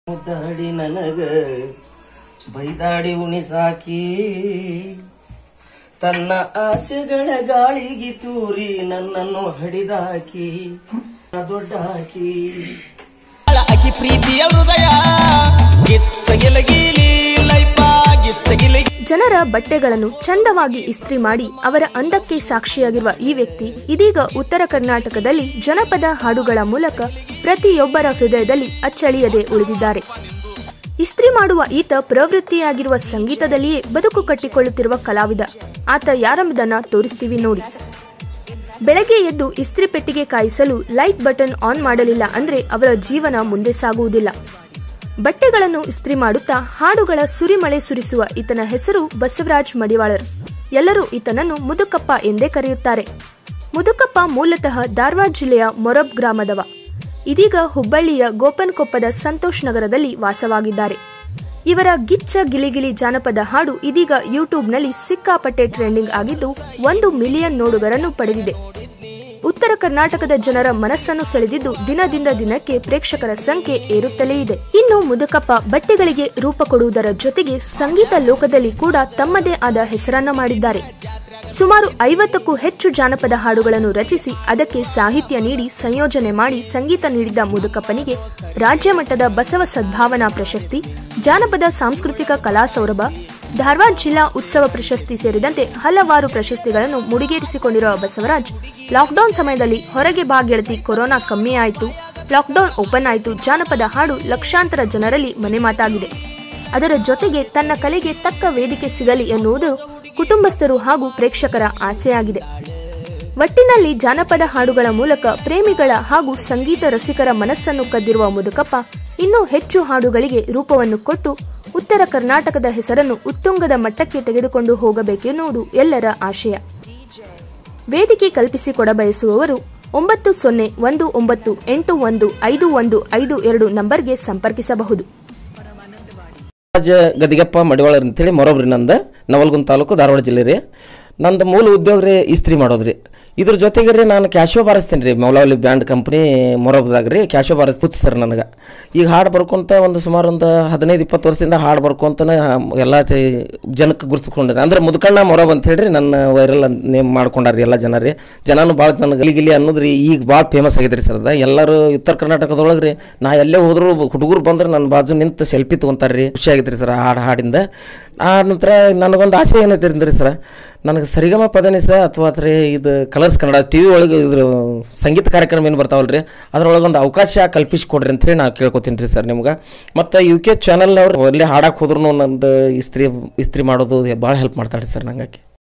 ಮುದ್ದಾಡಿ ನನಗ ಬೈದಾಡಿ ಉಣಿಸಾಕಿ ತನ್ನ ಆಸೆಗಳ ಗಾಳಿಗೆ ತೂರಿ ನನ್ನನ್ನು ಹಡಿದಾಕಿ ದೊಡ್ಡಾಕಿ ಅಕಿ ಪ್ರೀತಿಯ ಹೃದಯ ಗಿಚ್ಚಗಿಲಗಿಲಿ ಲೈಫ ಗಿಚ್ಚಗಿಲಿ ಜನರ ಬಟ್ಟೆಗಳನ್ನು ಚಂದವಾಗಿ ಇಸ್ತ್ರಿ ಮಾಡಿ ಅವರ ಅಂದಕ್ಕೆ ಸಾಕ್ಷಿಯಾಗಿರುವ ಈ ವ್ಯಕ್ತಿ ಇದೀಗ ಉತ್ತರ ಕರ್ನಾಟಕದಲ್ಲಿ ಜನಪದ ಹಾಡುಗಳ ಮೂಲಕ ಪ್ರತಿಯೊಬ್ಬರ ಹೃದಯದಲ್ಲಿ ಅಚ್ಚಳಿಯದೆ ಉಳಿದಿದ್ದಾರೆ ಇಸ್ತ್ರಿ ಮಾಡುವ ಈತ ಪ್ರವೃತ್ತಿಯಾಗಿರುವ ಸಂಗೀತದಲ್ಲಿಯೇ ಬದುಕು ಕಟ್ಟಿಕೊಳ್ಳುತ್ತಿರುವ ಕಲಾವಿದ ಆತ ಯಾರೆಂಬುದನ್ನ ತೋರಿಸ್ತೀವಿ ನೋಡಿ ಬೆಳಗ್ಗೆ ಎದ್ದು ಇಸ್ತ್ರಿ ಪೆಟ್ಟಿಗೆ ಕಾಯಿಸಲು ಲೈಟ್ ಬಟನ್ ಆನ್ ಮಾಡಲಿಲ್ಲ ಅಂದ್ರೆ ಅವರ ಜೀವನ ಮುಂದೆ ಸಾಗುವುದಿಲ್ಲ ಬಟ್ಟೆಗಳನ್ನು ಇಸ್ತ್ರಿ ಮಾಡುತ್ತಾ ಹಾಡುಗಳ ಸುರಿಮಳೆ ಸುರಿಸುವ ಈತನ ಹೆಸರು ಬಸವರಾಜ್ ಮಡಿವಾಳರ್ ಎಲ್ಲರೂ ಈತನನ್ನು ಮುದುಕಪ್ಪ ಎಂದೇ ಕರೆಯುತ್ತಾರೆ ಮುದುಕಪ್ಪ ಮೂಲತಃ ಧಾರವಾಡ ಜಿಲ್ಲೆಯ ಮೊರಬ್ ಗ್ರಾಮದವ ಇದೀಗ ಹುಬ್ಬಳ್ಳಿಯ ಗೋಪನ್ಕೊಪ್ಪದ ಸಂತೋಷ್ ನಗರದಲ್ಲಿ ವಾಸವಾಗಿದ್ದಾರೆ ಇವರ ಗಿಚ್ಚ ಗಿಲಿಗಿಲಿ ಜಾನಪದ ಹಾಡು ಇದೀಗ ಯೂಟ್ಯೂಬ್ನಲ್ಲಿ ಸಿಕ್ಕಾಪಟ್ಟೆ ಟ್ರೆಂಡಿಂಗ್ ಆಗಿದ್ದು ಒಂದು ಮಿಲಿಯನ್ ನೋಡುಗರನ್ನು ಪಡೆದಿದೆ ಉತ್ತರ ಕರ್ನಾಟಕದ ಜನರ ಮನಸ್ಸನ್ನು ಸೆಳೆದಿದ್ದು ದಿನದಿಂದ ದಿನಕ್ಕೆ ಪ್ರೇಕ್ಷಕರ ಸಂಖ್ಯೆ ಏರುತ್ತಲೇ ಇದೆ ಇನ್ನು ಮುದುಕಪ್ಪ ಬಟ್ಟೆಗಳಿಗೆ ರೂಪ ಕೊಡುವುದರ ಜೊತೆಗೆ ಸಂಗೀತ ಲೋಕದಲ್ಲಿ ಕೂಡ ತಮ್ಮದೇ ಆದ ಹೆಸರನ್ನ ಮಾಡಿದ್ದಾರೆ ಸುಮಾರು ಐವತ್ತಕ್ಕೂ ಹೆಚ್ಚು ಜಾನಪದ ಹಾಡುಗಳನ್ನು ರಚಿಸಿ ಅದಕ್ಕೆ ಸಾಹಿತ್ಯ ನೀಡಿ ಸಂಯೋಜನೆ ಮಾಡಿ ಸಂಗೀತ ನೀಡಿದ ಮುದುಕಪ್ಪನಿಗೆ ರಾಜ್ಯ ಮಟ್ಟದ ಬಸವ ಸದ್ಭಾವನಾ ಪ್ರಶಸ್ತಿ ಜಾನಪದ ಸಾಂಸ್ಕೃತಿಕ ಕಲಾ ಸೌರಭ ಧಾರವಾಡ ಜಿಲ್ಲಾ ಉತ್ಸವ ಪ್ರಶಸ್ತಿ ಸೇರಿದಂತೆ ಹಲವಾರು ಪ್ರಶಸ್ತಿಗಳನ್ನು ಮುಡಿಗೇರಿಸಿಕೊಂಡಿರುವ ಬಸವರಾಜ್ ಲಾಕ್ಡೌನ್ ಸಮಯದಲ್ಲಿ ಹೊರಗೆ ಬಾ ಗೆಳತಿ ಕೊರೋನಾ ಕಮ್ಮಿ ಆಯಿತು ಲಾಕ್ಡೌನ್ ಓಪನ್ ಆಯಿತು ಜಾನಪದ ಹಾಡು ಲಕ್ಷಾಂತರ ಜನರಲ್ಲಿ ಮನೆ ಮಾತಾಗಿದೆ ಅದರ ಜೊತೆಗೆ ತನ್ನ ಕಲೆಗೆ ತಕ್ಕ ವೇದಿಕೆ ಸಿಗಲಿ ಎನ್ನುವುದು ಕುಟುಂಬಸ್ಥರು ಹಾಗೂ ಪ್ರೇಕ್ಷಕರ ಆಸೆಯಾಗಿದೆ ಒಟ್ಟಿನಲ್ಲಿ ಜಾನಪದ ಹಾಡುಗಳ ಮೂಲಕ ಪ್ರೇಮಿಗಳ ಹಾಗೂ ಸಂಗೀತ ರಸಿಕರ ಮನಸ್ಸನ್ನು ಕದ್ದಿರುವ ಮುದುಕಪ್ಪ ಇನ್ನೂ ಹೆಚ್ಚು ಹಾಡುಗಳಿಗೆ ರೂಪವನ್ನು ಕೊಟ್ಟು ಉತ್ತರ ಕರ್ನಾಟಕದ ಹೆಸರನ್ನು ಉತ್ತುಂಗದ ಮಟ್ಟಕ್ಕೆ ತೆಗೆದುಕೊಂಡು ಹೋಗಬೇಕೆನ್ನುವುದು ಎಲ್ಲರ ಆಶಯ ವೇದಿಕೆ ಕಲ್ಪಿಸಿಕೊಡಬಯಸುವವರು ಒಂಬತ್ತು ಸೊನ್ನೆ ಒಂದು ಒಂಬತ್ತು ಎಂಟು ಒಂದು ಐದು ಒಂದು ಐದು ಎರಡು ನಂಬರ್ಗೆ ಸಂಪರ್ಕಿಸಬಹುದು ರಾಜ ಗದಿಗಪ್ಪ ಮಡಿವಾಳರ್ ಅಂತೇಳಿ ಮೊರಬ್ರಿ ನಂದು ನವಲ್ಗುಂದ ತಾಲೂಕು ಧಾರವಾಡ ಜಿಲ್ಲೆ ರೀ ನಂದು ಮೂಲ ಉದ್ಯೋಗ ರೀ ಇಸ್ತ್ರಿ ಮಾಡೋದು ರೀ ಇದ್ರ ಜೊತೆಗೆ ರೀ ನಾನು ಕ್ಯಾಶೋ ಬಾರಿಸ್ತೀನಿ ರೀ ಮೌಲಾವಲಿ ಬ್ಯಾಂಡ್ ಕಂಪ್ನಿ ಮೊರಬ್ದಾಗ ರೀ ಕ್ಯಾಶೋ ಬಾರಿಸ್ ಸರ್ ನನಗೆ ಈಗ ಹಾಡು ಬರ್ಕೊಂತ ಒಂದು ಸುಮಾರು ಒಂದು ಹದಿನೈದು ಇಪ್ಪತ್ತು ವರ್ಷದಿಂದ ಹಾಡು ಬರ್ಕೊಂತನೇ ಎಲ್ಲ ಚೆ- ಜನಕ್ಕೆ ಗುರ್ಸ್ಕೊಂಡಿದ್ದೆ ಅಂದ್ರೆ ಮುದ್ಕಣ್ಣ ಮೊರಬ್ ಅಂತ ಹೇಳ್ರಿ ನನ್ನ ವೈರಲ್ ನೇಮ್ ಮಾಡ್ಕೊಂಡಾರ್ರಿ ಎಲ್ಲ ಜನ ರೀ ಜನನು ಭಾಳ ನನಗೆ ಗಿಲಿ ಗಿಲಿ ಅನ್ನೋದು ರೀ ಈಗ ಭಾಳ ಫೇಮಸ್ ಆಗೈತೆ ರೀ ಸರ್ ಅದ ಎಲ್ಲರೂ ಉತ್ತರ ಕರ್ನಾಟಕದೊಳಗೆ ರೀ ನಾ ಎಲ್ಲೇ ಹೋದ್ರು ಹುಡುಗರು ಬಂದ್ರೆ ನನ್ನ ಬಾಜು ನಿಂತು ಸೆಲ್ಫಿ ತೊಗೊಂತಾರೆ ರೀ ಖುಷಿ ಆಗೈತೆ ರೀ ಸರ್ ಹಾಡು ಹಾಡಿಂದ ಆ ನಂತರ ನನಗೊಂದು ಆಸೆ ಏನೈತೆ ರೀ ಸರ್ ನನಗೆ ಸರಿಗಮ ಪದನಿಸ ಅಥವಾ ಅತ್ರೆ ಇದು ಕಲರ್ಸ್ ಕನ್ನಡ ಟಿ ವಿ ಒಳಗೆ ಇದ್ರ ಸಂಗೀತ ಕಾರ್ಯಕ್ರಮ ಏನು ಬರ್ತಾವಲ್ಲ ರೀ ಅದ್ರೊಳಗೆ ಒಂದು ಅವಕಾಶ ಕಲ್ಪಿಸಿಕೊಡ್ರಿ ಅಂತೇಳಿ ನಾನು ಕೇಳ್ಕೊತೀನಿ ರೀ ಸರ್ ನಿಮ್ಗೆ ಮತ್ತು ಯು ಕೆ ಚಾನಲ್ನವ್ರು ಅಲ್ಲಿ ಹಾಡಕ್ಕೆ ಹೋದ್ರು ನಂದು ಇಸ್ತ್ರಿ ಇಸ್ತ್ರಿ ಮಾಡೋದು ಭಾಳ ಹೆಲ್ಪ್ ಮಾಡ್ತಾಳೆ ಸರ್ ನಂಗೆ